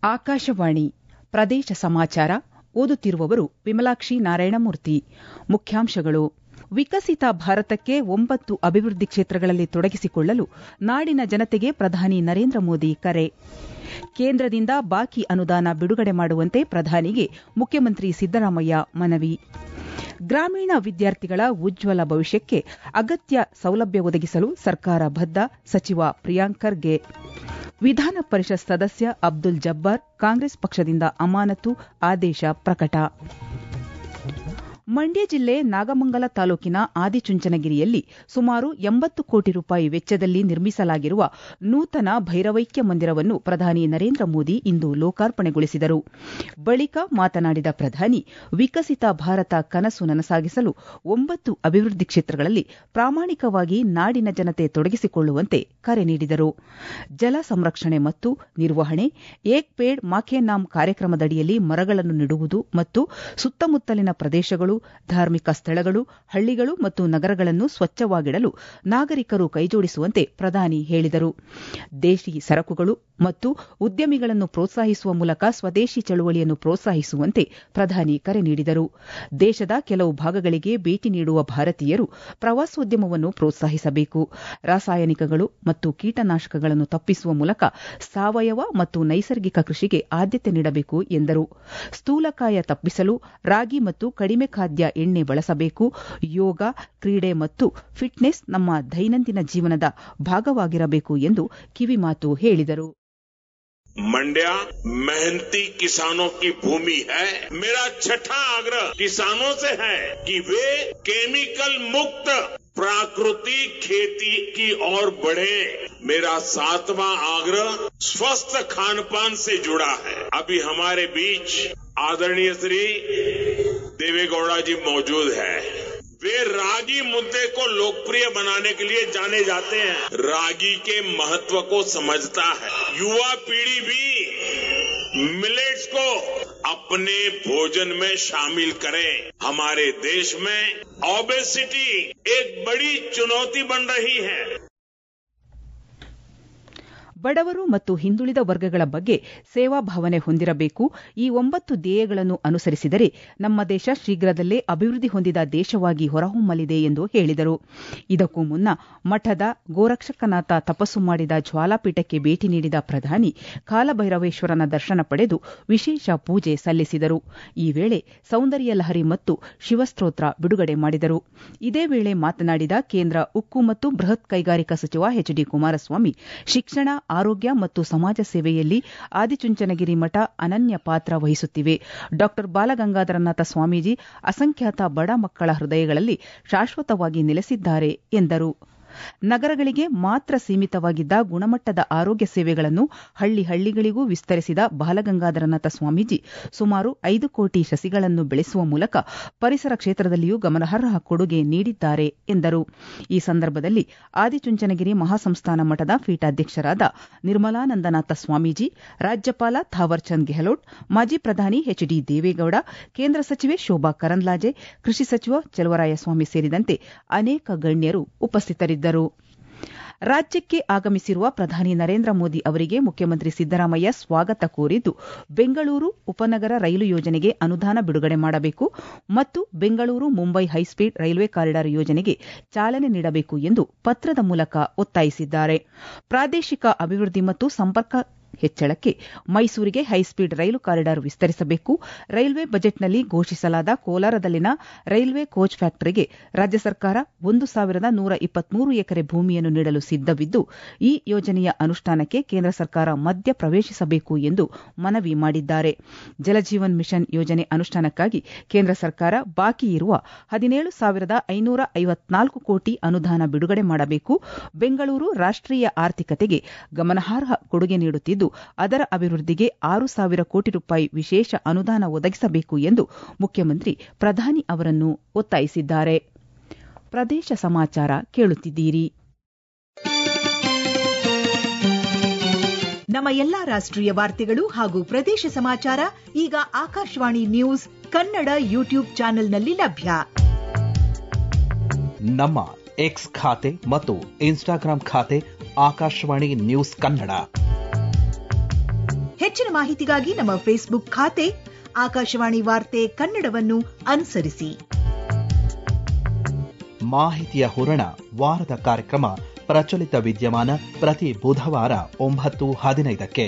ಆಕಾಶವಾಣಿ ಪ್ರದೇಶ ಸಮಾಚಾರ ಓದುತ್ತಿರುವವರು ವಿಮಲಾಕ್ಷಿ ನಾರಾಯಣಮೂರ್ತಿ ಮುಖ್ಯಾಂಶಗಳು ವಿಕಸಿತ ಭಾರತಕ್ಕೆ ಒಂಬತ್ತು ಅಭಿವೃದ್ಧಿ ಕ್ಷೇತ್ರಗಳಲ್ಲಿ ತೊಡಗಿಸಿಕೊಳ್ಳಲು ನಾಡಿನ ಜನತೆಗೆ ಪ್ರಧಾನಿ ನರೇಂದ್ರ ಮೋದಿ ಕರೆ ಕೇಂದ್ರದಿಂದ ಬಾಕಿ ಅನುದಾನ ಬಿಡುಗಡೆ ಮಾಡುವಂತೆ ಪ್ರಧಾನಿಗೆ ಮುಖ್ಯಮಂತ್ರಿ ಸಿದ್ದರಾಮಯ್ಯ ಮನವಿ ಗ್ರಾಮೀಣ ವಿದ್ಯಾರ್ಥಿಗಳ ಉಜ್ವಲ ಭವಿಷ್ಯಕ್ಕೆ ಅಗತ್ಯ ಸೌಲಭ್ಯ ಒದಗಿಸಲು ಸರ್ಕಾರ ಬದ್ಧ ಸಚಿವ ಪ್ರಿಯಾಂಕ್ ಖರ್ಗೆ ವಿಧಾನ ಪರಿಷತ್ ಸದಸ್ಯ ಅಬ್ದುಲ್ ಜಬ್ಬಾರ್ ಕಾಂಗ್ರೆಸ್ ಪಕ್ಷದಿಂದ ಅಮಾನತು ಆದೇಶ ಪ್ರಕಟ ಮಂಡ್ಯ ಜಿಲ್ಲೆ ನಾಗಮಂಗಲ ತಾಲೂಕಿನ ಆದಿಚುಂಚನಗಿರಿಯಲ್ಲಿ ಸುಮಾರು ಎಂಬತ್ತು ಕೋಟಿ ರೂಪಾಯಿ ವೆಚ್ಚದಲ್ಲಿ ನಿರ್ಮಿಸಲಾಗಿರುವ ನೂತನ ಭೈರವೈಕ್ಯ ಮಂದಿರವನ್ನು ಪ್ರಧಾನಿ ನರೇಂದ್ರ ಮೋದಿ ಇಂದು ಲೋಕಾರ್ಪಣೆಗೊಳಿಸಿದರು ಬಳಿಕ ಮಾತನಾಡಿದ ಪ್ರಧಾನಿ ವಿಕಸಿತ ಭಾರತ ಕನಸು ನನಸಾಗಿಸಲು ಒಂಬತ್ತು ಅಭಿವೃದ್ಧಿ ಕ್ಷೇತ್ರಗಳಲ್ಲಿ ಪ್ರಾಮಾಣಿಕವಾಗಿ ನಾಡಿನ ಜನತೆ ತೊಡಗಿಸಿಕೊಳ್ಳುವಂತೆ ಕರೆ ನೀಡಿದರು ಜಲ ಸಂರಕ್ಷಣೆ ಮತ್ತು ನಿರ್ವಹಣೆ ಏಕ್ ಪೇಡ್ ಮಾಕೆ ನಾಮ್ ಕಾರ್ಯಕ್ರಮದಡಿಯಲ್ಲಿ ಮರಗಳನ್ನು ನೆಡುವುದು ಮತ್ತು ಸುತ್ತಮುತ್ತಲಿನ ಪ್ರದೇಶಗಳು ಧಾರ್ಮಿಕ ಸ್ಥಳಗಳು ಹಳ್ಳಿಗಳು ಮತ್ತು ನಗರಗಳನ್ನು ಸ್ವಚ್ಛವಾಗಿಡಲು ನಾಗರಿಕರು ಕೈಜೋಡಿಸುವಂತೆ ಪ್ರಧಾನಿ ಹೇಳಿದರು ದೇಶಿ ಸರಕುಗಳು ಮತ್ತು ಉದ್ಯಮಿಗಳನ್ನು ಪ್ರೋತ್ಸಾಹಿಸುವ ಮೂಲಕ ಸ್ವದೇಶಿ ಚಳುವಳಿಯನ್ನು ಪ್ರೋತ್ಸಾಹಿಸುವಂತೆ ಪ್ರಧಾನಿ ಕರೆ ನೀಡಿದರು ದೇಶದ ಕೆಲವು ಭಾಗಗಳಿಗೆ ಭೇಟಿ ನೀಡುವ ಭಾರತೀಯರು ಪ್ರವಾಸೋದ್ಯಮವನ್ನು ಪ್ರೋತ್ಸಾಹಿಸಬೇಕು ರಾಸಾಯನಿಕಗಳು ಮತ್ತು ಕೀಟನಾಶಕಗಳನ್ನು ತಪ್ಪಿಸುವ ಮೂಲಕ ಸಾವಯವ ಮತ್ತು ನೈಸರ್ಗಿಕ ಕೃಷಿಗೆ ಆದ್ಯತೆ ನೀಡಬೇಕು ಎಂದರು ಸ್ಥೂಲಕಾಯ ತಪ್ಪಿಸಲು ರಾಗಿ ಮತ್ತು ಕಡಿಮೆ ಖಾದ್ಯ ಎಣ್ಣೆ ಬಳಸಬೇಕು ಯೋಗ ಕ್ರೀಡೆ ಮತ್ತು ಫಿಟ್ನೆಸ್ ನಮ್ಮ ದೈನಂದಿನ ಜೀವನದ ಭಾಗವಾಗಿರಬೇಕು ಎಂದು ಕಿವಿಮಾತು ಹೇಳಿದರು मंड्या मेहनती किसानों की भूमि है मेरा छठा आग्रह किसानों से है कि वे केमिकल मुक्त प्राकृतिक खेती की ओर बढ़े मेरा सातवां आग्रह स्वस्थ खान पान से जुड़ा है अभी हमारे बीच आदरणीय श्री देवेगौड़ा जी मौजूद है वे रागी मुद्दे को लोकप्रिय बनाने के लिए जाने जाते हैं रागी के महत्व को समझता है युवा पीढ़ी भी मिलेट्स को अपने भोजन में शामिल करें हमारे देश में ओबेसिटी एक बड़ी चुनौती बन रही है ಬಡವರು ಮತ್ತು ಹಿಂದುಳಿದ ವರ್ಗಗಳ ಬಗ್ಗೆ ಸೇವಾ ಭಾವನೆ ಹೊಂದಿರಬೇಕು ಈ ಒಂಬತ್ತು ಧ್ಯೇಯಗಳನ್ನು ಅನುಸರಿಸಿದರೆ ನಮ್ಮ ದೇಶ ಶೀಘ್ರದಲ್ಲೇ ಅಭಿವೃದ್ಧಿ ಹೊಂದಿದ ದೇಶವಾಗಿ ಹೊರಹೊಮ್ಮಲಿದೆ ಎಂದು ಹೇಳಿದರು ಇದಕ್ಕೂ ಮುನ್ನ ಮಠದ ಗೋರಕ್ಷಕನಾಥ ತಪಸ್ಸು ಮಾಡಿದ ಜ್ವಾಲಾಪೀಠಕ್ಕೆ ಭೇಟಿ ನೀಡಿದ ಪ್ರಧಾನಿ ಕಾಲಭೈರವೇಶ್ವರನ ದರ್ಶನ ಪಡೆದು ವಿಶೇಷ ಪೂಜೆ ಸಲ್ಲಿಸಿದರು ಈ ವೇಳೆ ಸೌಂದರ್ಯ ಲಹರಿ ಮತ್ತು ಶಿವಸ್ತೋತ್ರ ಬಿಡುಗಡೆ ಮಾಡಿದರು ಇದೇ ವೇಳೆ ಮಾತನಾಡಿದ ಕೇಂದ್ರ ಉಕ್ಕು ಮತ್ತು ಬೃಹತ್ ಕೈಗಾರಿಕಾ ಸಚಿವ ಎಚ್ ಡಿ ಕುಮಾರಸ್ವಾಮಿ ಶಿಕ್ಷಣ ಆರೋಗ್ಯ ಮತ್ತು ಸಮಾಜ ಸೇವೆಯಲ್ಲಿ ಆದಿಚುಂಚನಗಿರಿ ಮಠ ಅನನ್ಯ ಪಾತ್ರ ವಹಿಸುತ್ತಿವೆ ಡಾ ಬಾಲಗಂಗಾಧರನಾಥ ಸ್ವಾಮೀಜಿ ಅಸಂಖ್ಯಾತ ಬಡ ಮಕ್ಕಳ ಹೃದಯಗಳಲ್ಲಿ ಶಾಶ್ವತವಾಗಿ ನೆಲೆಸಿದ್ದಾರೆ ಎಂದರು ನಗರಗಳಿಗೆ ಮಾತ್ರ ಸೀಮಿತವಾಗಿದ್ದ ಗುಣಮಟ್ಟದ ಆರೋಗ್ಯ ಸೇವೆಗಳನ್ನು ಹಳ್ಳಿ ಹಳ್ಳಿಗಳಿಗೂ ವಿಸ್ತರಿಸಿದ ಬಾಲಗಂಗಾಧರನಾಥ ಸ್ವಾಮೀಜಿ ಸುಮಾರು ಐದು ಕೋಟಿ ಸಸಿಗಳನ್ನು ಬೆಳೆಸುವ ಮೂಲಕ ಪರಿಸರ ಕ್ಷೇತ್ರದಲ್ಲಿಯೂ ಗಮನಾರ್ಹ ಕೊಡುಗೆ ನೀಡಿದ್ದಾರೆ ಎಂದರು ಈ ಸಂದರ್ಭದಲ್ಲಿ ಆದಿಚುಂಚನಗಿರಿ ಮಹಾಸಂಸ್ಥಾನ ಮಠದ ಪೀಠಾಧ್ಯಕ್ಷರಾದ ನಿರ್ಮಲಾನಂದನಾಥ ಸ್ವಾಮೀಜಿ ರಾಜ್ಯಪಾಲ ಥಾವರ್ಚಂದ್ ಗೆಹ್ಲೋಟ್ ಮಾಜಿ ಪ್ರಧಾನಿ ಎಚ್ ಡಿ ದೇವೇಗೌಡ ಕೇಂದ್ರ ಸಚಿವೆ ಶೋಭಾ ಕರಂದ್ಲಾಜೆ ಕೃಷಿ ಸಚಿವ ಚಲುವರಾಯಸ್ವಾಮಿ ಸೇರಿದಂತೆ ಅನೇಕ ಗಣ್ಯರು ಉಪಸ್ಥಿತರಿದ್ದರು ರಾಜ್ಯಕ್ಕೆ ಆಗಮಿಸಿರುವ ಪ್ರಧಾನಿ ನರೇಂದ್ರ ಮೋದಿ ಅವರಿಗೆ ಮುಖ್ಯಮಂತ್ರಿ ಸಿದ್ದರಾಮಯ್ಯ ಸ್ವಾಗತ ಕೋರಿದ್ದು ಬೆಂಗಳೂರು ಉಪನಗರ ರೈಲು ಯೋಜನೆಗೆ ಅನುದಾನ ಬಿಡುಗಡೆ ಮಾಡಬೇಕು ಮತ್ತು Bengaluru Mumbai high speed railway corridor ಯೋಜನೆಗೆ ಚಾಲನೆ ನೀಡಬೇಕು ಎಂದು ಪತ್ರದ ಮೂಲಕ ಒತ್ತಾಯಿಸಿದ್ದಾರೆ ಪ್ರಾದೇಶಿಕ ಅಭಿವೃದ್ಧಿ ಮತ್ತು ಸಂಪರ್ಕ ಹೆಚ್ಚಳಕ್ಕೆ ಮೈಸೂರಿಗೆ ಹೈಸ್ಪೀಡ್ ರೈಲು ಕಾರಿಡಾರ್ ವಿಸ್ತರಿಸಬೇಕು ರೈಲ್ವೆ ಬಜೆಟ್ನಲ್ಲಿ ಘೋಷಿಸಲಾದ ಕೋಲಾರದಲ್ಲಿನ ರೈಲ್ವೆ ಕೋಚ್ ಫ್ಯಾಕ್ಟರಿಗೆ ರಾಜ್ಯ ಸರ್ಕಾರ ಒಂದು ಸಾವಿರದ ನೂರ ಇಪ್ಪತ್ಮೂರು ಎಕರೆ ಭೂಮಿಯನ್ನು ನೀಡಲು ಸಿದ್ದವಿದ್ದು ಈ ಯೋಜನೆಯ ಅನುಷ್ಠಾನಕ್ಕೆ ಕೇಂದ್ರ ಸರ್ಕಾರ ಮಧ್ಯ ಪ್ರವೇಶಿಸಬೇಕು ಎಂದು ಮನವಿ ಮಾಡಿದ್ದಾರೆ ಜಲಜೀವನ್ ಮಿಷನ್ ಯೋಜನೆ ಅನುಷ್ಠಾನಕ್ಕಾಗಿ ಕೇಂದ್ರ ಸರ್ಕಾರ ಬಾಕಿ ಇರುವ ಹದಿನೇಳು ಸಾವಿರದ ಐನೂರ ಐವತ್ನಾಲ್ಕು ಕೋಟಿ ಅನುದಾನ ಬಿಡುಗಡೆ ಮಾಡಬೇಕು ಬೆಂಗಳೂರು ರಾಷ್ಟೀಯ ಆರ್ಥಿಕತೆಗೆ ಗಮನಾರ್ಹ ಕೊಡುಗೆ ನೀಡುತ್ತಿದ್ದು ಅದರ ಅಭಿವೃದ್ಧಿಗೆ ಆರು ಸಾವಿರ ಕೋಟಿ ರೂಪಾಯಿ ವಿಶೇಷ ಅನುದಾನ ಒದಗಿಸಬೇಕು ಎಂದು ಮುಖ್ಯಮಂತ್ರಿ ಪ್ರಧಾನಿ ಅವರನ್ನು ಒತ್ತಾಯಿಸಿದ್ದಾರೆ ಪ್ರದೇಶ ಸಮಾಚಾರ ಕೇಳುತ್ತಿದ್ದೀರಿ ನಮ್ಮ ಎಲ್ಲಾ ರಾಷ್ಟ್ರೀಯ ವಾರ್ತೆಗಳು ಹಾಗೂ ಪ್ರದೇಶ ಸಮಾಚಾರ ಈಗ ಆಕಾಶವಾಣಿ ನ್ಯೂಸ್ ಕನ್ನಡ ಯೂಟ್ಯೂಬ್ ಚಾನೆಲ್ನಲ್ಲಿ ಲಭ್ಯ ನಮ್ಮ ಎಕ್ಸ್ ಖಾತೆ ಮತ್ತು ಇನ್ಸ್ಟಾಗ್ರಾಂ ಖಾತೆ ಆಕಾಶವಾಣಿ ನ್ಯೂಸ್ ಕನ್ನಡ ಹೆಚ್ಚಿನ ಮಾಹಿತಿಗಾಗಿ ನಮ್ಮ ಫೇಸ್ಬುಕ್ ಖಾತೆ ಆಕಾಶವಾಣಿ ವಾರ್ತೆ ಕನ್ನಡವನ್ನು ಅನುಸರಿಸಿ ಮಾಹಿತಿಯ ಹೂರಣ ವಾರದ ಕಾರ್ಯಕ್ರಮ ಪ್ರಚಲಿತ ವಿದ್ಯಮಾನ ಪ್ರತಿ ಬುಧವಾರ ಒಂಬತ್ತು ಹದಿನೈದಕ್ಕೆ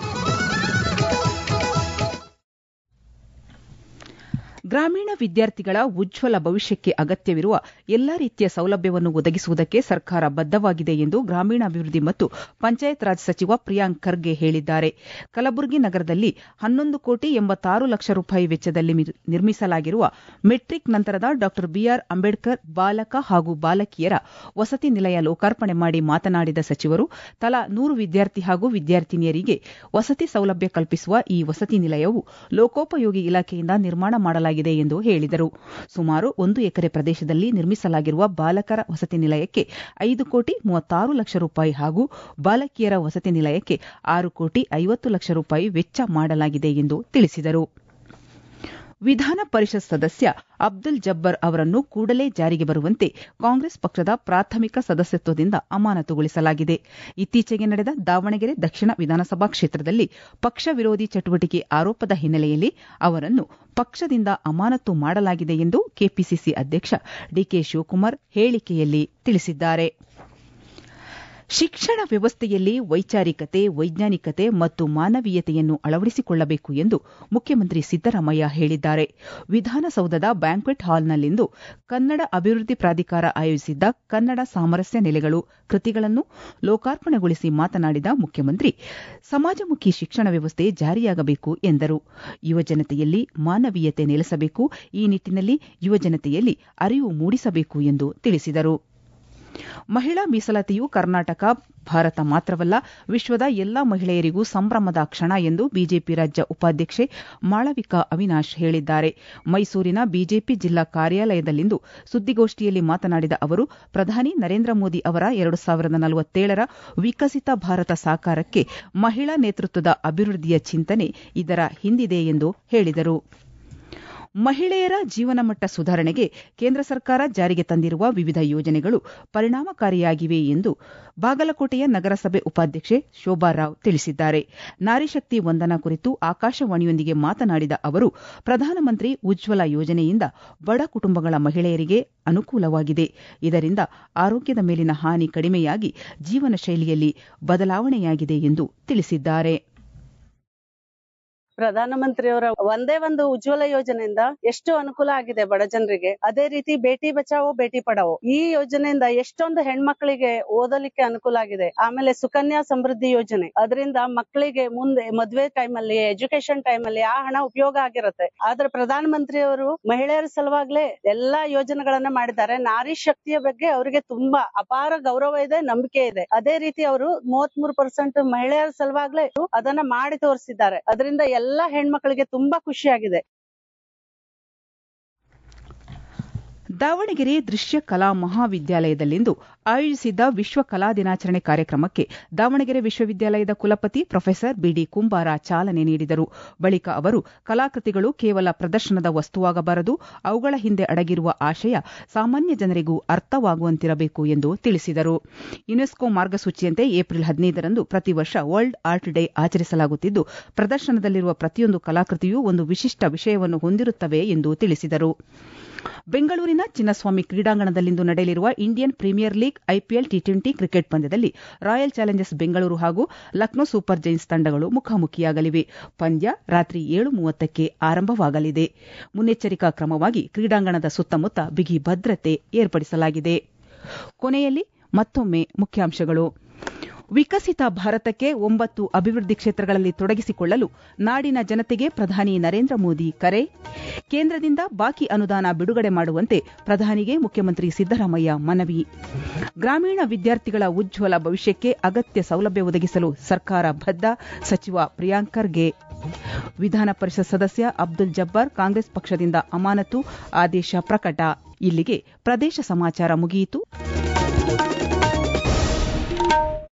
ಗ್ರಾಮೀಣ ವಿದ್ಯಾರ್ಥಿಗಳ ಉಜ್ವಲ ಭವಿಷ್ಯಕ್ಕೆ ಅಗತ್ಯವಿರುವ ಎಲ್ಲಾ ರೀತಿಯ ಸೌಲಭ್ಯವನ್ನು ಒದಗಿಸುವುದಕ್ಕೆ ಸರ್ಕಾರ ಬದ್ದವಾಗಿದೆ ಎಂದು ಗ್ರಾಮೀಣಾಭಿವೃದ್ಧಿ ಮತ್ತು ಪಂಚಾಯತ್ ರಾಜ್ ಸಚಿವ ಪ್ರಿಯಾಂಕ್ ಖರ್ಗೆ ಹೇಳಿದ್ದಾರೆ ಕಲಬುರಗಿ ನಗರದಲ್ಲಿ ಹನ್ನೊಂದು ಕೋಟಿ ಎಂಬತ್ತಾರು ಲಕ್ಷ ರೂಪಾಯಿ ವೆಚ್ಚದಲ್ಲಿ ನಿರ್ಮಿಸಲಾಗಿರುವ ಮೆಟ್ರಿಕ್ ನಂತರದ ಡಾ ಬಿಆರ್ ಅಂಬೇಡ್ಕರ್ ಬಾಲಕ ಹಾಗೂ ಬಾಲಕಿಯರ ವಸತಿ ನಿಲಯ ಲೋಕಾರ್ಪಣೆ ಮಾಡಿ ಮಾತನಾಡಿದ ಸಚಿವರು ತಲಾ ನೂರು ವಿದ್ಯಾರ್ಥಿ ಹಾಗೂ ವಿದ್ಯಾರ್ಥಿನಿಯರಿಗೆ ವಸತಿ ಸೌಲಭ್ಯ ಕಲ್ಪಿಸುವ ಈ ವಸತಿ ನಿಲಯವು ಲೋಕೋಪಯೋಗಿ ಇಲಾಖೆಯಿಂದ ನಿರ್ಮಾಣ ಮಾಡಲಾಗಿದೆ ಎಂದು ಹೇಳಿದರು ಸುಮಾರು ಒಂದು ಎಕರೆ ಪ್ರದೇಶದಲ್ಲಿ ನಿರ್ಮಿಸಲಾಗಿರುವ ಬಾಲಕರ ವಸತಿ ನಿಲಯಕ್ಕೆ ಐದು ಕೋಟಿ ಮೂವತ್ತಾರು ಲಕ್ಷ ರೂಪಾಯಿ ಹಾಗೂ ಬಾಲಕಿಯರ ವಸತಿ ನಿಲಯಕ್ಕೆ ಆರು ಕೋಟಿ ಐವತ್ತು ಲಕ್ಷ ರೂಪಾಯಿ ವೆಚ್ಚ ಮಾಡಲಾಗಿದೆ ಎಂದು ತಿಳಿಸಿದರು ವಿಧಾನ ಪರಿಷತ್ ಸದಸ್ಯ ಅಬ್ದುಲ್ ಜಬ್ಬರ್ ಅವರನ್ನು ಕೂಡಲೇ ಜಾರಿಗೆ ಬರುವಂತೆ ಕಾಂಗ್ರೆಸ್ ಪಕ್ಷದ ಪ್ರಾಥಮಿಕ ಸದಸ್ಯತ್ವದಿಂದ ಅಮಾನತುಗೊಳಿಸಲಾಗಿದೆ ಇತ್ತೀಚೆಗೆ ನಡೆದ ದಾವಣಗೆರೆ ದಕ್ಷಿಣ ವಿಧಾನಸಭಾ ಕ್ಷೇತ್ರದಲ್ಲಿ ಪಕ್ಷ ವಿರೋಧಿ ಚಟುವಟಿಕೆ ಆರೋಪದ ಹಿನ್ನೆಲೆಯಲ್ಲಿ ಅವರನ್ನು ಪಕ್ಷದಿಂದ ಅಮಾನತು ಮಾಡಲಾಗಿದೆ ಎಂದು ಕೆಪಿಸಿಸಿ ಅಧ್ಯಕ್ಷ ಡಿಕೆ ಶಿವಕುಮಾರ್ ಹೇಳಿಕೆಯಲ್ಲಿ ತಿಳಿಸಿದ್ದಾರೆ ಶಿಕ್ಷಣ ವ್ಯವಸ್ಥೆಯಲ್ಲಿ ವೈಚಾರಿಕತೆ ವೈಜ್ಞಾನಿಕತೆ ಮತ್ತು ಮಾನವೀಯತೆಯನ್ನು ಅಳವಡಿಸಿಕೊಳ್ಳಬೇಕು ಎಂದು ಮುಖ್ಯಮಂತ್ರಿ ಸಿದ್ದರಾಮಯ್ಯ ಹೇಳಿದ್ದಾರೆ ವಿಧಾನಸೌಧದ ಬ್ಯಾಂಕ್ವೆಟ್ ಹಾಲ್ನಲ್ಲಿಂದು ಕನ್ನಡ ಅಭಿವೃದ್ಧಿ ಪ್ರಾಧಿಕಾರ ಆಯೋಜಿಸಿದ್ದ ಕನ್ನಡ ಸಾಮರಸ್ಯ ನೆಲೆಗಳು ಕೃತಿಗಳನ್ನು ಲೋಕಾರ್ಪಣೆಗೊಳಿಸಿ ಮಾತನಾಡಿದ ಮುಖ್ಯಮಂತ್ರಿ ಸಮಾಜಮುಖಿ ಶಿಕ್ಷಣ ವ್ಯವಸ್ಥೆ ಜಾರಿಯಾಗಬೇಕು ಎಂದರು ಯುವಜನತೆಯಲ್ಲಿ ಮಾನವೀಯತೆ ನೆಲೆಸಬೇಕು ಈ ನಿಟ್ಟಿನಲ್ಲಿ ಯುವಜನತೆಯಲ್ಲಿ ಅರಿವು ಮೂಡಿಸಬೇಕು ಎಂದು ತಿಳಿಸಿದರು ಮಹಿಳಾ ಮೀಸಲಾತಿಯು ಕರ್ನಾಟಕ ಭಾರತ ಮಾತ್ರವಲ್ಲ ವಿಶ್ವದ ಎಲ್ಲಾ ಮಹಿಳೆಯರಿಗೂ ಸಂಭ್ರಮದ ಕ್ಷಣ ಎಂದು ಬಿಜೆಪಿ ರಾಜ್ಯ ಉಪಾಧ್ಯಕ್ಷೆ ಮಾಳವಿಕಾ ಅವಿನಾಶ್ ಹೇಳಿದ್ದಾರೆ ಮೈಸೂರಿನ ಬಿಜೆಪಿ ಜಿಲ್ಲಾ ಕಾರ್ಯಾಲಯದಲ್ಲಿಂದು ಸುದ್ದಿಗೋಷ್ಠಿಯಲ್ಲಿ ಮಾತನಾಡಿದ ಅವರು ಪ್ರಧಾನಿ ನರೇಂದ್ರ ಮೋದಿ ಅವರ ಎರಡು ಸಾವಿರದ ನಲವತ್ತೇಳರ ವಿಕಸಿತ ಭಾರತ ಸಾಕಾರಕ್ಕೆ ಮಹಿಳಾ ನೇತೃತ್ವದ ಅಭಿವೃದ್ಧಿಯ ಚಿಂತನೆ ಇದರ ಹಿಂದಿದೆ ಎಂದು ಹೇಳಿದರು ಮಹಿಳೆಯರ ಜೀವನಮಟ್ಟ ಸುಧಾರಣೆಗೆ ಕೇಂದ್ರ ಸರ್ಕಾರ ಜಾರಿಗೆ ತಂದಿರುವ ವಿವಿಧ ಯೋಜನೆಗಳು ಪರಿಣಾಮಕಾರಿಯಾಗಿವೆ ಎಂದು ಬಾಗಲಕೋಟೆಯ ನಗರಸಭೆ ಉಪಾಧ್ಯಕ್ಷೆ ಶೋಭಾ ರಾವ್ ತಿಳಿಸಿದ್ದಾರೆ ನಾರಿಶಕ್ತಿ ವಂದನಾ ಕುರಿತು ಆಕಾಶವಾಣಿಯೊಂದಿಗೆ ಮಾತನಾಡಿದ ಅವರು ಪ್ರಧಾನಮಂತ್ರಿ ಉಜ್ವಲ ಯೋಜನೆಯಿಂದ ಬಡ ಕುಟುಂಬಗಳ ಮಹಿಳೆಯರಿಗೆ ಅನುಕೂಲವಾಗಿದೆ ಇದರಿಂದ ಆರೋಗ್ಯದ ಮೇಲಿನ ಹಾನಿ ಕಡಿಮೆಯಾಗಿ ಜೀವನ ಶೈಲಿಯಲ್ಲಿ ಬದಲಾವಣೆಯಾಗಿದೆ ಎಂದು ತಿಳಿಸಿದ್ದಾರೆ ಪ್ರಧಾನಮಂತ್ರಿಯವರ ಒಂದೇ ಒಂದು ಉಜ್ವಲ ಯೋಜನೆಯಿಂದ ಎಷ್ಟು ಅನುಕೂಲ ಆಗಿದೆ ಬಡ ಜನರಿಗೆ ಅದೇ ರೀತಿ ಬೇಟಿ ಬಚಾವೋ ಬೇಟಿ ಪಡಾವೋ ಈ ಯೋಜನೆಯಿಂದ ಎಷ್ಟೊಂದು ಹೆಣ್ಮಕ್ಳಿಗೆ ಓದಲಿಕ್ಕೆ ಅನುಕೂಲ ಆಗಿದೆ ಆಮೇಲೆ ಸುಕನ್ಯಾ ಸಮೃದ್ಧಿ ಯೋಜನೆ ಅದರಿಂದ ಮಕ್ಕಳಿಗೆ ಮುಂದೆ ಮದ್ವೆ ಟೈಮ್ ಅಲ್ಲಿ ಎಜುಕೇಶನ್ ಟೈಮ್ ಅಲ್ಲಿ ಆ ಹಣ ಉಪಯೋಗ ಆಗಿರುತ್ತೆ ಆದ್ರೆ ಪ್ರಧಾನಮಂತ್ರಿಯವರು ಮಹಿಳೆಯರ ಸಲುವಾಗ್ಲೇ ಎಲ್ಲಾ ಯೋಜನೆಗಳನ್ನ ಮಾಡಿದ್ದಾರೆ ನಾರಿ ಶಕ್ತಿಯ ಬಗ್ಗೆ ಅವರಿಗೆ ತುಂಬಾ ಅಪಾರ ಗೌರವ ಇದೆ ನಂಬಿಕೆ ಇದೆ ಅದೇ ರೀತಿ ಅವರು ಮೂವತ್ ಮೂರು ಪರ್ಸೆಂಟ್ ಮಹಿಳೆಯರ ಸಲುವಾಗ್ಲೇ ಅದನ್ನ ಮಾಡಿ ತೋರಿಸಿದ್ದಾರೆ ಅದರಿಂದ ಎಲ್ಲಾ ಹೆಣ್ಮಕ್ಳಿಗೆ ತುಂಬಾ ಖುಷಿಯಾಗಿದೆ ದಾವಣಗೆರೆ ದೃಶ್ಯ ಕಲಾ ಮಹಾವಿದ್ಯಾಲಯದಲ್ಲಿಂದು ಆಯೋಜಿಸಿದ್ದ ವಿಶ್ವ ಕಲಾ ದಿನಾಚರಣೆ ಕಾರ್ಯಕ್ರಮಕ್ಕೆ ದಾವಣಗೆರೆ ವಿಶ್ವವಿದ್ಯಾಲಯದ ಕುಲಪತಿ ಪ್ರೊಫೆಸರ್ ಬಿಡಿ ಕುಂಬಾರ ಚಾಲನೆ ನೀಡಿದರು ಬಳಿಕ ಅವರು ಕಲಾಕೃತಿಗಳು ಕೇವಲ ಪ್ರದರ್ಶನದ ವಸ್ತುವಾಗಬಾರದು ಅವುಗಳ ಹಿಂದೆ ಅಡಗಿರುವ ಆಶಯ ಸಾಮಾನ್ಯ ಜನರಿಗೂ ಅರ್ಥವಾಗುವಂತಿರಬೇಕು ಎಂದು ತಿಳಿಸಿದರು ಯುನೆಸ್ಕೋ ಮಾರ್ಗಸೂಚಿಯಂತೆ ಏಪ್ರಿಲ್ ಹದಿನೈದರಂದು ಪ್ರತಿ ವರ್ಷ ವರ್ಲ್ಡ್ ಆರ್ಟ್ ಡೇ ಆಚರಿಸಲಾಗುತ್ತಿದ್ದು ಪ್ರದರ್ಶನದಲ್ಲಿರುವ ಪ್ರತಿಯೊಂದು ಕಲಾಕೃತಿಯೂ ಒಂದು ವಿಶಿಷ್ಟ ವಿಷಯವನ್ನು ಹೊಂದಿರುತ್ತವೆ ಎಂದು ತಿಳಿಸಿದರು ಬೆಂಗಳೂರಿನ ಚಿನ್ನಸ್ವಾಮಿ ಕ್ರೀಡಾಂಗಣದಲ್ಲಿಂದು ನಡೆಯಲಿರುವ Indian premier league IPL T twenty cricket ಪಂದ್ಯದಲ್ಲಿ ರಾಯಲ್ ಚಾಲೆಂಜರ್ಸ್ ಬೆಂಗಳೂರು ಹಾಗೂ ಲಕ್ನೋ ಸೂಪರ್ ಜೈನ್ಸ್ ತಂಡಗಳು ಮುಖಾಮುಖಿಯಾಗಲಿವೆ ಪಂದ್ಯ ರಾತ್ರಿ ಏಳು ಮೂವತ್ತಕ್ಕೆ ಆರಂಭವಾಗಲಿದೆ ಮುನ್ನೆಚ್ಚರಿಕಾ ಕ್ರಮವಾಗಿ ಕ್ರೀಡಾಂಗಣದ ಸುತ್ತಮುತ್ತ ಬಿಗಿ ಭದ್ರತೆ ಏರ್ಪಡಿಸಲಾಗಿದೆ ಕೊನೆಯಲ್ಲಿ ಮತ್ತೊಮ್ಮೆ ಮುಖ್ಯಾಂಶಗಳು ವಿಕಸಿತ ಭಾರತಕ್ಕೆ ಒಂಬತ್ತು ಅಭಿವೃದ್ಧಿ ಕ್ಷೇತ್ರಗಳಲ್ಲಿ ತೊಡಗಿಸಿಕೊಳ್ಳಲು ನಾಡಿನ ಜನತೆಗೆ ಪ್ರಧಾನಿ ನರೇಂದ್ರ ಮೋದಿ ಕರೆ ಕೇಂದ್ರದಿಂದ ಬಾಕಿ ಅನುದಾನ ಬಿಡುಗಡೆ ಮಾಡುವಂತೆ ಪ್ರಧಾನಿಗೆ ಮುಖ್ಯಮಂತ್ರಿ ಸಿದ್ದರಾಮಯ್ಯ ಮನವಿ ಗ್ರಾಮೀಣ ವಿದ್ಯಾರ್ಥಿಗಳ ಉಜ್ವಲ ಭವಿಷ್ಯಕ್ಕೆ ಅಗತ್ಯ ಸೌಲಭ್ಯ ಒದಗಿಸಲು ಸರ್ಕಾರ ಬದ್ಧ ಸಚಿವ ಪ್ರಿಯಾಂಕ್ ಖರ್ಗೆ ವಿಧಾನ ಪರಿಷತ್ ಸದಸ್ಯ ಅಬ್ದುಲ್ ಜಬ್ಬಾರ್ ಕಾಂಗ್ರೆಸ್ ಪಕ್ಷದಿಂದ ಅಮಾನತು ಆದೇಶ ಪ್ರಕಟ ಇಲ್ಲಿಗೆ ಪ್ರದೇಶ ಸಮಾಚಾರ ಮುಗಿಯಿತು